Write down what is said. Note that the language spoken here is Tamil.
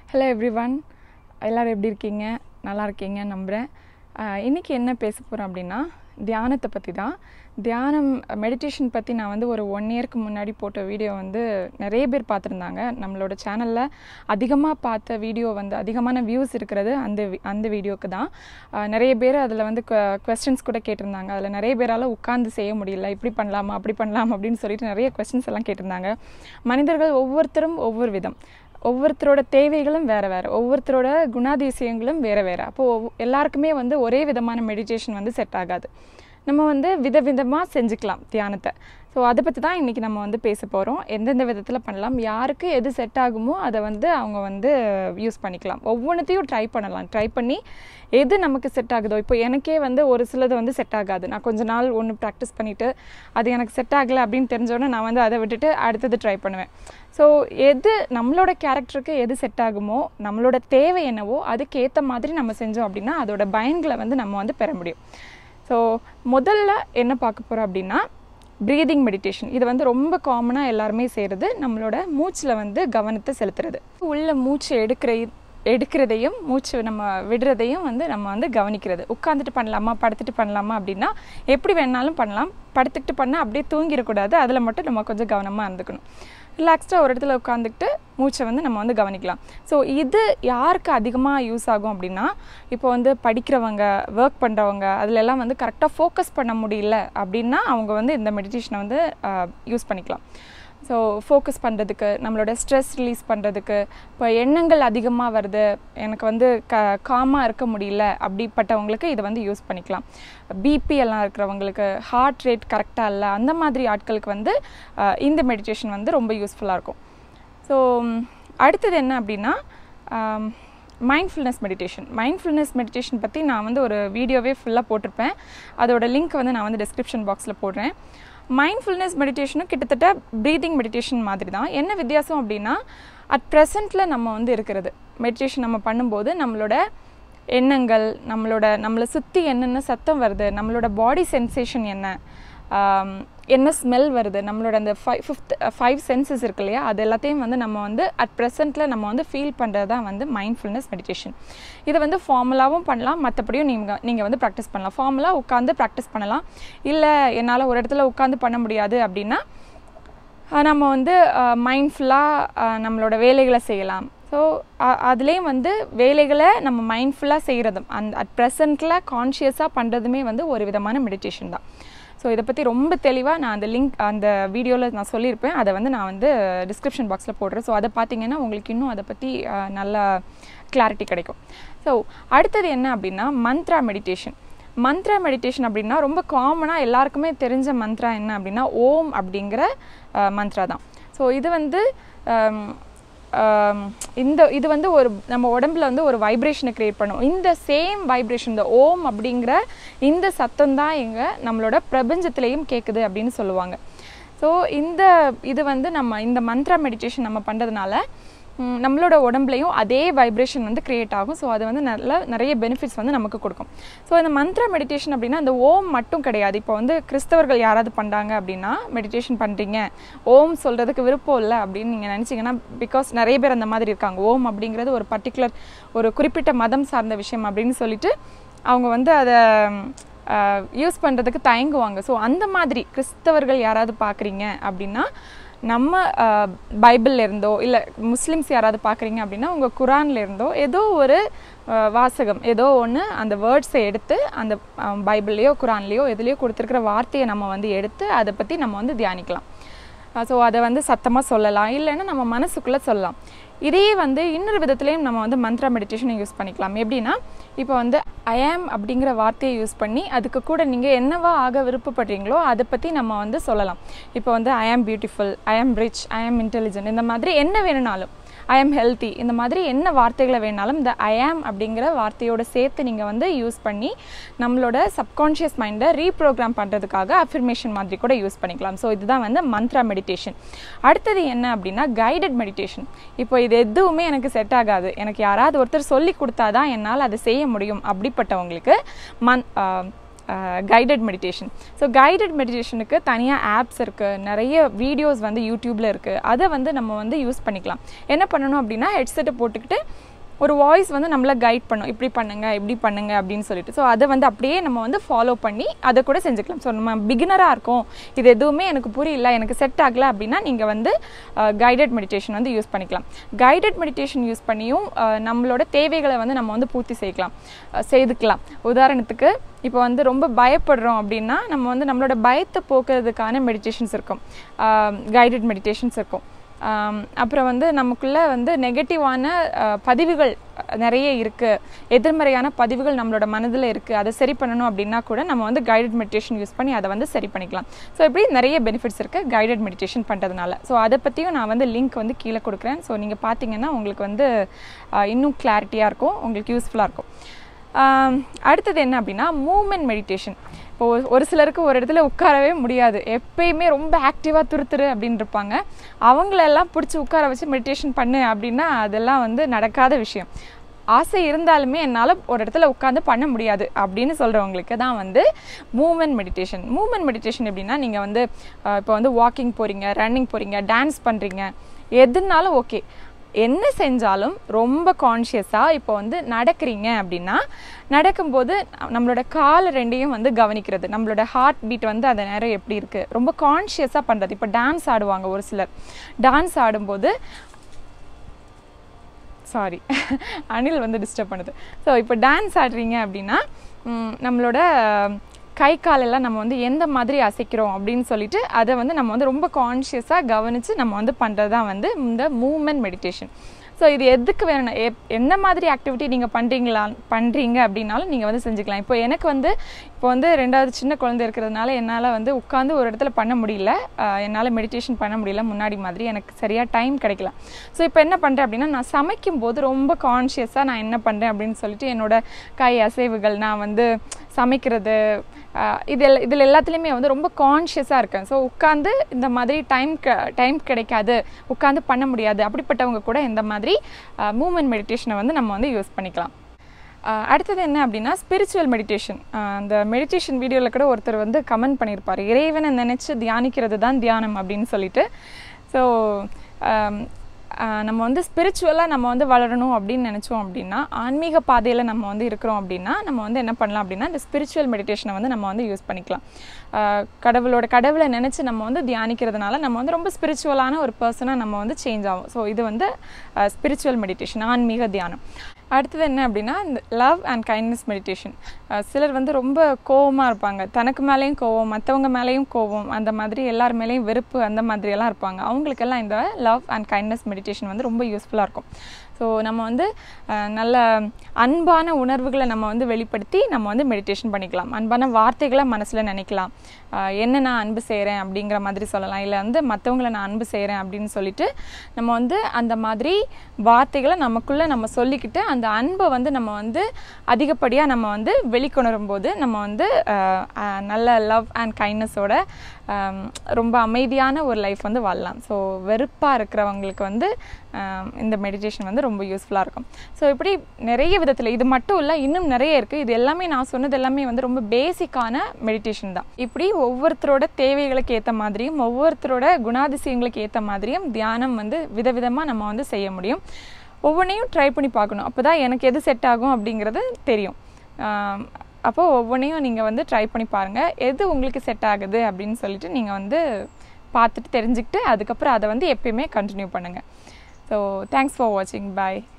ஹலோ எவ்ரிவன் எல்லோரும் எப்படி இருக்கீங்க நல்லா இருக்கீங்க நம்புகிறேன் இன்றைக்கி என்ன பேச போகிறோம் அப்படின்னா தியானத்தை பற்றி தான் தியானம் மெடிடேஷன் பற்றி நான் வந்து ஒரு ஒன் இயர்க்கு முன்னாடி போட்ட வீடியோ வந்து நிறைய பேர் பார்த்துருந்தாங்க நம்மளோட சேனலில் அதிகமாக பார்த்த வீடியோ வந்து அதிகமான வியூஸ் இருக்கிறது அந்த வி- அந்த வீடியோக்கு தான் அஹ், நிறைய பேர் அதில் வந்து கொஸ்டின்ஸ் கூட கேட்டிருந்தாங்க அதில் நிறைய பேரால் உட்கார்ந்து செய்ய முடியல இப்படி பண்ணலாமா அப்படி பண்ணலாம் அப்படின்னு சொல்லிட்டு நிறைய கொஸ்டின்ஸ் எல்லாம் கேட்டிருந்தாங்க மனிதர்கள் ஒவ்வொருத்தரும் ஒவ்வொரு விதம் ஒவ்வொருத்தரோட தேவைகளும் வேறு வேறு ஒவ்வொருத்தரோட குணாதிசயங்களும் வேறு வேறு அப்போது எல்லாருக்குமே வந்து ஒரே விதமான மெடிடேஷன் வந்து செட் ஆகாது நம்ம வந்து விதவிதமாக செஞ்சுக்கலாம் தியானத்தை ஸோ அதை பற்றி தான் இன்றைக்கி நம்ம வந்து பேச போகிறோம் எந்தெந்த விதத்தில் பண்ணலாம் யாருக்கு எது செட் ஆகுமோ அதை வந்து அவங்க வந்து யூஸ் பண்ணிக்கலாம் ஒவ்வொன்றத்தையும் ட்ரை பண்ணலாம் ட்ரை பண்ணி எது நமக்கு செட் ஆகுதோ இப்போ எனக்கே வந்து ஒரு சிலது வந்து செட் ஆகாது நான் கொஞ்ச நாள் ஒன்று ப்ராக்டிஸ் பண்ணிவிட்டு அது எனக்கு செட் ஆகலை அப்படின்னு தெரிஞ்சோடனே நான் வந்து அதை விட்டுட்டு அடுத்தது ட்ரை பண்ணுவேன் ஸோ எது நம்மளோட கேரக்டருக்கு எது செட் ஆகுமோ நம்மளோட தேவை என்னவோ அதுக்கு ஏற்ற மாதிரி நம்ம செஞ்சோம் அப்படின்னா அதோட பயன்களை வந்து நம்ம வந்து பெற முடியும் ஸோ முதல்ல என்ன பார்க்க போகிறோம் அப்படின்னா ப்ரீதிங் மெடிடேஷன் இது வந்து ரொம்ப காமனாக எல்லாருமே செய்கிறது நம்மளோட மூச்சில் வந்து கவனத்தை செலுத்துறது உள்ள மூச்சு எடுக்கிற எடுக்கிறதையும் மூச்சு நம்ம விடுறதையும் வந்து நம்ம வந்து கவனிக்கிறது உட்காந்துட்டு பண்ணலாமா படுத்துட்டு பண்ணலாமா அப்படின்னா எப்படி வேணாலும் பண்ணலாம் படுத்துக்கிட்டு பண்ணால் அப்படியே தூங்கிடக்கூடாது அதில் மட்டும் நம்ம கொஞ்சம் கவனமாக இருந்துக்கணும் ரிலாக்ஸ்டாக ஒரு இடத்துல உட்காந்துக்கிட்டு மூச்சை வந்து நம்ம வந்து கவனிக்கலாம் ஸோ இது யாருக்கு அதிகமாக யூஸ் ஆகும் அப்படின்னா இப்போ வந்து படிக்கிறவங்க ஒர்க் பண்ணுறவங்க அதுல எல்லாம் வந்து கரெக்டாக ஃபோக்கஸ் பண்ண முடியல அப்படின்னா அவங்க வந்து இந்த மெடிடேஷனை வந்து யூஸ் பண்ணிக்கலாம் ஸோ ஃபோக்கஸ் பண்ணுறதுக்கு நம்மளோட ஸ்ட்ரெஸ் ரிலீஸ் பண்ணுறதுக்கு இப்போ எண்ணங்கள் அதிகமாக வருது எனக்கு வந்து க காமாக இருக்க முடியல அப்படிப்பட்டவங்களுக்கு இதை வந்து யூஸ் பண்ணிக்கலாம் பிபி எல்லாம் இருக்கிறவங்களுக்கு ஹார்ட் ரேட் கரெக்டாக இல்லை அந்த மாதிரி ஆட்களுக்கு வந்து அஹ், இந்த மெடிடேஷன் வந்து ரொம்ப யூஸ்ஃபுல்லாக இருக்கும் ஸோ அடுத்தது என்ன அப்படின்னா மைண்ட்ஃபுல்னஸ் மெடிடேஷன் மைண்ட்ஃபுல்னஸ் மெடிடேஷன் பற்றி நான் வந்து ஒரு வீடியோவே ஃபுல்லாக போட்டிருப்பேன் அதோட லிங்க் வந்து நான் வந்து டிஸ்கிரிப்ஷன் பாக்ஸில் போடுறேன் மைண்ட்ஃபுல்னஸ் மெடிடேஷனும் கிட்டத்தட்ட ப்ரீதிங் மெடிடேஷன் மாதிரி தான் என்ன வித்தியாசம் அப்படின்னா அட் ப்ரெசண்ட்டில் நம்ம வந்து இருக்கிறது மெடிடேஷன் நம்ம பண்ணும்போது நம்மளோட எண்ணங்கள் நம்மளோட நம்மளை சுற்றி என்னென்ன சத்தம் வருது நம்மளோட பாடி சென்சேஷன் என்ன ஆம், என்ன ஸ்மெல் வருது நம்மளோட அந்த ஃபைவ் ஃபிஃப்த் ஃபைவ் சென்சஸ் இருக்கு இல்லையா அது எல்லாத்தையும் வந்து நம்ம வந்து அட் ப்ரெசென்ட்டில் நம்ம வந்து ஃபீல் பண்ணுறது தான் வந்து மைண்ட்ஃபுல்னஸ் மெடிடேஷன் இதை வந்து ஃபார்முலாவும் பண்ணலாம் மற்றபடியும் நீங்கள் நீங்கள் வந்து ப்ராக்டிஸ் பண்ணலாம் ஃபார்முலா உட்காந்து ப்ராக்டிஸ் பண்ணலாம் இல்லை என்னால் ஒரு இடத்துல உட்காந்து பண்ண முடியாது அப்படின்னா அஹ் நம்ம வந்து மைண்ட்ஃபுல்லாக நம்மளோட வேலைகளை செய்யலாம் ஸோ அதுலேயும் வந்து வேலைகளை நம்ம மைண்ட்ஃபுல்லாக செய்கிறதும் அந்த அட் ப்ரெசண்ட்டில் கான்ஷியஸாக பண்ணுறதுமே வந்து ஒரு விதமான மெடிடேஷன் தான் ஸோ இதை பற்றி ரொம்ப தெளிவாக நான் அந்த லிங்க் அந்த வீடியோவில் நான் சொல்லியிருப்பேன் அதை வந்து நான் வந்து டிஸ்கிரிப்ஷன் பாக்ஸில் போடுறேன் ஸோ அதை பார்த்தீங்கன்னா உங்களுக்கு இன்னும் அதை பற்றி அஹ், நல்லா கிளாரிட்டி கிடைக்கும் ஸோ அடுத்தது என்ன அப்படின்னா மந்த்ரா மெடிடேஷன் மந்த்ரா மெடிடேஷன் அப்படின்னா ரொம்ப காமனாக எல்லாருக்குமே தெரிஞ்ச மந்த்ரா என்ன அப்படின்னா ஓம் அப்படிங்கிற அஹ், மந்த்ரா தான் ஸோ இது வந்து ஹம், ஹம், இந்த இது வந்து ஒரு நம்ம உடம்புல வந்து ஒரு வைப்ரேஷனை க்ரியேட் பண்ணும் இந்த சேம் வைப்ரேஷன் இந்த ஓம் அப்படிங்கிற இந்த சத்தம் தான் எங்கள் நம்மளோட பிரபஞ்சத்திலையும் கேட்குது அப்படின்னு சொல்லுவாங்க ஸோ இந்த இது வந்து நம்ம இந்த மந்த்ரா மெடிடேஷன் நம்ம பண்ணுறதுனால ம், நம்மளோட உடம்புலையும் அதே வைப்ரேஷன் வந்து கிரியேட் ஆகும் ஸோ அது வந்து நல்ல நிறைய பெனிஃபிட்ஸ் வந்து நமக்கு கொடுக்கும் ஸோ இந்த மந்த்ரா மெடிடேஷன் அப்படின்னா இந்த ஓம் மட்டும் கிடையாது இப்போ வந்து கிறிஸ்தவர்கள் யாராவது பண்ணுறாங்க அப்படின்னா மெடிடேஷன் பண்ணுறீங்க ஓம் சொல்கிறதுக்கு விருப்பம் இல்லை அப்படின்னு நீங்கள் நினச்சிங்கன்னா பிகாஸ் நிறைய பேர் அந்த மாதிரி இருக்காங்க ஓம் அப்படிங்கிறது ஒரு பர்டிகுலர் ஒரு குறிப்பிட்ட மதம் சார்ந்த விஷயம் அப்படின்னு சொல்லிட்டு அவங்க வந்து அதை யூஸ் பண்ணுறதுக்கு தயங்குவாங்க ஸோ அந்த மாதிரி கிறிஸ்தவர்கள் யாராவது பார்க்குறீங்க அப்படின்னா நம்ம அஹ், பைபிள்ல இருந்தோ இல்லை முஸ்லிம்ஸ் யாராவது பார்க்குறீங்க அப்படின்னா உங்கள் குரான்ல இருந்தோ ஏதோ ஒரு அஹ், வாசகம் ஏதோ ஒன்று அந்த வேர்ட்ஸை எடுத்து அந்த அஹ், பைபிள்லேயோ குரான்லேயோ எதுலேயோ கொடுத்துருக்கிற வார்த்தையை நம்ம வந்து எடுத்து அதை பற்றி நம்ம வந்து தியானிக்கலாம் ஸோ அதை வந்து சத்தமாக சொல்லலாம் இல்லைன்னா நம்ம மனசுக்குள்ளே சொல்லலாம் இதே வந்து இன்னொரு விதத்துலேயும் நம்ம வந்து மந்த்ரா மெடிடேஷனை யூஸ் பண்ணிக்கலாம் எப்படின்னா இப்போ வந்து ஐ ஆம் அப்படிங்கிற வார்த்தையை யூஸ் பண்ணி அதுக்கு கூட நீங்கள் என்னவா ஆக விருப்பப்படுறீங்களோ அதை பற்றி நம்ம வந்து சொல்லலாம் இப்போ வந்து ஐ ஆம் பியூட்டிஃபுல் ஐ ஆம் ரிச் ஐ ஆம் இன்டெலிஜென்ட் இந்த மாதிரி என்ன வேணும்னாலும் ஐ ஆம் ஹெல்த்தி இந்த மாதிரி என்ன வார்த்தைகளை வேணாலும் இந்த ஐ ஆம் அப்படிங்கிற வார்த்தையோட சேர்த்து நீங்கள் வந்து யூஸ் பண்ணி நம்மளோட சப்கான்ஷியஸ் மைண்டை ரீப்ரோக்ராம் பண்ணுறதுக்காக அஃபர்மேஷன் மாதிரி கூட யூஸ் பண்ணிக்கலாம் ஸோ இதுதான் வந்து மந்த்ரா மெடிடேஷன் அடுத்தது என்ன அப்படின்னா கைடட் மெடிடேஷன் இப்போ இது எதுவுமே எனக்கு செட் ஆகாது எனக்கு யாராவது ஒருத்தர் சொல்லி கொடுத்தா தான் என்னால் அதை செய்ய முடியும் அப்படிப்பட்டவங்களுக்கு மந் கைடட் மெடிடேஷன் ஸோ கைடட் மெடிடேஷனுக்கு தனியாக ஆப்ஸ் இருக்குது நிறைய வீடியோஸ் வந்து யூடியூப்பில் இருக்குது அதை வந்து நம்ம வந்து யூஸ் பண்ணிக்கலாம் என்ன பண்ணணும் அப்படின்னா ஹெட்செட்டை போட்டுக்கிட்டு ஒரு வாய்ஸ் வந்து நம்மளை கைட் பண்ணும் இப்படி பண்ணுங்க இப்படி பண்ணுங்க அப்படின்னு சொல்லிட்டு ஸோ அதை வந்து அப்படியே நம்ம வந்து ஃபாலோ பண்ணி அதை கூட செஞ்சுக்கலாம் ஸோ நம்ம பிகினராக இருக்கோம் இது எதுவுமே எனக்கு புரியல எனக்கு செட் ஆகலை அப்படின்னா நீங்கள் வந்து கைடட் மெடிடேஷன் வந்து யூஸ் பண்ணிக்கலாம் கைடட் மெடிடேஷன் யூஸ் பண்ணியும் அஹ், நம்மளோட தேவைகளை வந்து நம்ம வந்து பூர்த்தி செய்யலாம் அஹ், செய்துக்கலாம் உதாரணத்துக்கு இப்போ வந்து ரொம்ப பயப்படுறோம் அப்படின்னா நம்ம வந்து நம்மளோட பயத்தை போக்குறதுக்கான மெடிடேஷன்ஸ் இருக்கும் கைடட் மெடிடேஷன்ஸ் இருக்கும் ஆம், அப்புறம் வந்து நமக்குள்ள வந்து நெகட்டிவான பதிவுகள் நிறைய இருக்குது எதிர்மறையான பதிவுகள் நம்மளோட மனதில் இருக்குது அதை சரி பண்ணணும் அப்படின்னா கூட நம்ம வந்து கைடட் மெடிடேஷன் யூஸ் பண்ணி அதை வந்து சரி பண்ணிக்கலாம் ஸோ இப்படி நிறைய பெனிஃபிட்ஸ் இருக்குது கைடட் மெடிடேஷன் பண்ணுறதுனால ஸோ அதை பற்றியும் நான் வந்து லிங்க் வந்து கீழே கொடுக்குறேன் ஸோ நீங்கள் பார்த்தீங்கன்னா உங்களுக்கு வந்து ஆஹ், இன்னும் கிளாரிட்டியாக இருக்கும் உங்களுக்கு யூஸ்ஃபுல்லாக இருக்கும் ஆம், அடுத்தது என்ன அப்படின்னா மூமெண்ட் மெடிடேஷன் இப்போ ஒரு- ஒரு சிலருக்கு ஒரு இடத்துல உட்காரவே முடியாது எப்பயுமே ரொம்ப ஆக்டிவாக துருத்துரு அப்படின்னு இருப்பாங்க அவங்களெல்லாம் பிடிச்சி உட்கார வச்சு மெடிடேஷன் பண்ணு அப்படின்னா அதெல்லாம் வந்து நடக்காத விஷயம் ஆசை இருந்தாலுமே என்னால் ஒரு இடத்துல உட்காந்து பண்ண முடியாது அப்படின்னு சொல்கிறவங்களுக்கு தான் வந்து மூமெண்ட் மெடிடேஷன் மூமெண்ட் மெடிடேஷன் எப்படின்னா நீங்கள் வந்து அஹ், இப்போ வந்து வாக்கிங் போகிறீங்க ரன்னிங் போகிறீங்க டான்ஸ் பண்ணுறீங்க எதுனாலும் ஓகே என்ன செஞ்சாலும் ரொம்ப கான்ஷியஸாக இப்போ வந்து நடக்கிறீங்க அப்படின்னா நடக்கும்போது நம்மளோட கால் ரெண்டையும் வந்து கவனிக்கிறது நம்மளோட ஹார்ட் பீட் வந்து அந்த நேரம் எப்படி இருக்குது ரொம்ப கான்ஷியஸாக பண்ணுறது இப்போ டான்ஸ் ஆடுவாங்க ஒரு சிலர் டான்ஸ் ஆடும்போது சாரி அனில் வந்து டிஸ்டர்ப் பண்ணுது ஸோ இப்போ டான்ஸ் ஆடுறீங்க அப்படின்னா ம், நம்மளோட கை காலெல்லாம் நம்ம வந்து எந்த மாதிரி அசைக்கிறோம் அப்படின்னு சொல்லிட்டு அதை வந்து நம்ம வந்து ரொம்ப கான்ஷியஸாக கவனித்து நம்ம வந்து பண்ணுறது தான் வந்து இந்த மூமெண்ட் மெடிடேஷன் ஸோ இது எதுக்கு வேணும் எப் என்ன மாதிரி ஆக்டிவிட்டி நீங்கள் பண்ணுறீங்களா பண்ணுறீங்க அப்படின்னாலும் நீங்கள் வந்து செஞ்சுக்கலாம் இப்போ எனக்கு வந்து இப்போ வந்து ரெண்டாவது சின்ன குழந்தை இருக்கிறதுனால என்னால் வந்து உட்காந்து ஒரு இடத்துல பண்ண முடியல ஆஹ் என்னால் மெடிடேஷன் பண்ண முடியல முன்னாடி மாதிரி எனக்கு சரியாக டைம் கிடைக்கல ஸோ இப்போ என்ன பண்ணுறேன் அப்படின்னா நான் சமைக்கும் போது ரொம்ப கான்ஷியஸாக நான் என்ன பண்ணுறேன் அப்படின்னு சொல்லிட்டு என்னோட கை அசைவுகள் நான் வந்து சமைக்கிறது ஆஹ் இது எல் இதில் எல்லாத்துலேயுமே வந்து ரொம்ப கான்ஷியஸாக இருக்கேன் ஸோ உட்காந்து இந்த மாதிரி டைம் க டைம் கிடைக்காது உட்காந்து பண்ண முடியாது அப்படிப்பட்டவங்க கூட இந்த மாதிரி மூமெண்ட் மெடிடேஷனை வந்து நம்ம வந்து யூஸ் பண்ணிக்கலாம் ஆஹ் அடுத்தது என்ன அப்படின்னா ஸ்பிரிச்சுவல் மெடிடேஷன் அந்த மெடிடேஷன் வீடியோவில் கூட ஒருத்தர் வந்து கமெண்ட் பண்ணியிருப்பார் இறைவனை நினச்சி தியானிக்கிறது தான் தியானம் அப்படின்னு சொல்லிட்டு ஸோ நம்ம வந்து ஸ்பிரிச்சுவலாக நம்ம வந்து வளரணும் அப்படின்னு நினச்சோம் அப்படின்னா ஆன்மீக பாதையில் நம்ம வந்து இருக்கிறோம் அப்படின்னா நம்ம வந்து என்ன பண்ணலாம் அப்படின்னா இந்த ஸ்பிரிச்சுவல் மெடிடேஷனை வந்து நம்ம வந்து யூஸ் பண்ணிக்கலாம் ஆஹ் கடவுளோட கடவுளை நினச்சி நம்ம வந்து தியானிக்கிறதுனால நம்ம வந்து ரொம்ப ஸ்பிரிச்சுவலான ஒரு பர்சனாக நம்ம வந்து சேஞ்ச் ஆகும் ஸோ இது வந்து ஸ்பிரிச்சுவல் மெடிடேஷன் ஆன்மீக தியானம் அடுத்தது என்ன அப்படின்னா இந்த லவ் அண்ட் கைண்ட்னஸ் மெடிடேஷன் சிலர் வந்து ரொம்ப கோவமாக இருப்பாங்க தனக்கு மேலேயும் கோவம் மற்றவங்க மேலேயும் கோவம் அந்த மாதிரி எல்லார் மேலேயும் வெறுப்பு அந்த மாதிரியெல்லாம் இருப்பாங்க அவங்களுக்கெல்லாம் இந்த லவ் அண்ட் கைண்ட்னஸ் மெடிடேஷன் வந்து ரொம்ப யூஸ்ஃபுல்லாக இருக்கும் ஸோ நம்ம வந்து அஹ், நல்ல அன்பான உணர்வுகளை நம்ம வந்து வெளிப்படுத்தி நம்ம வந்து மெடிடேஷன் பண்ணிக்கலாம் அன்பான வார்த்தைகளை மனசில் நினைக்கலாம் அஹ், என்ன நான் அன்பு செய்கிறேன் அப்படிங்கிற மாதிரி சொல்லலாம் இல்லை வந்து மற்றவங்கள நான் அன்பு செய்கிறேன் அப்படின்னு சொல்லிட்டு நம்ம வந்து அந்த மாதிரி வார்த்தைகளை நமக்குள்ளே நம்ம சொல்லிக்கிட்டு அந்த அன்பை வந்து நம்ம வந்து அதிகப்படியாக நம்ம வந்து வெளிக்கொணரும் போது நம்ம வந்து அஹ், அஹ், நல்ல லவ் அண்ட் கைண்ட்னஸோட ரொம்ப அமைதியான ஒரு லைஃப் வந்து வாழலாம் ஸோ வெறுப்பாக இருக்கிறவங்களுக்கு வந்து ஆம், இந்த மெடிடேஷன் வந்து ரொம்ப யூஸ்ஃபுல்லாக இருக்கும் ஸோ இப்படி நிறைய விதத்தில் இது மட்டும் இல்லை இன்னும் நிறைய இருக்குது இது எல்லாமே நான் சொன்னது எல்லாமே வந்து ரொம்ப பேசிக்கான மெடிடேஷன் தான் இப்படி ஒவ்வொருத்தரோட தேவைகளுக்கு ஏற்ற மாதிரியும் ஒவ்வொருத்தரோட குணாதிசயங்களுக்கு ஏற்ற மாதிரியும் தியானம் வந்து விதவிதமாக நம்ம வந்து செய்ய முடியும் ஒவ்வொன்றையும் ட்ரை பண்ணி பார்க்கணும் அப்போ தான் எனக்கு எது செட் ஆகும் அப்படிங்கிறது தெரியும் ஆம், அப்போ ஒவ்வொன்றையும் நீங்கள் வந்து ட்ரை பண்ணி பாருங்கள் எது உங்களுக்கு செட் ஆகுது அப்படின்னு சொல்லிட்டு நீங்கள் வந்து பார்த்துட்டு தெரிஞ்சுக்கிட்டு அதுக்கப்புறம் அதை வந்து எப்பயுமே கண்டினியூ பண்ணுங்கள் ஸோ தேங்க்ஸ் ஃபார் வாட்சிங் பாய்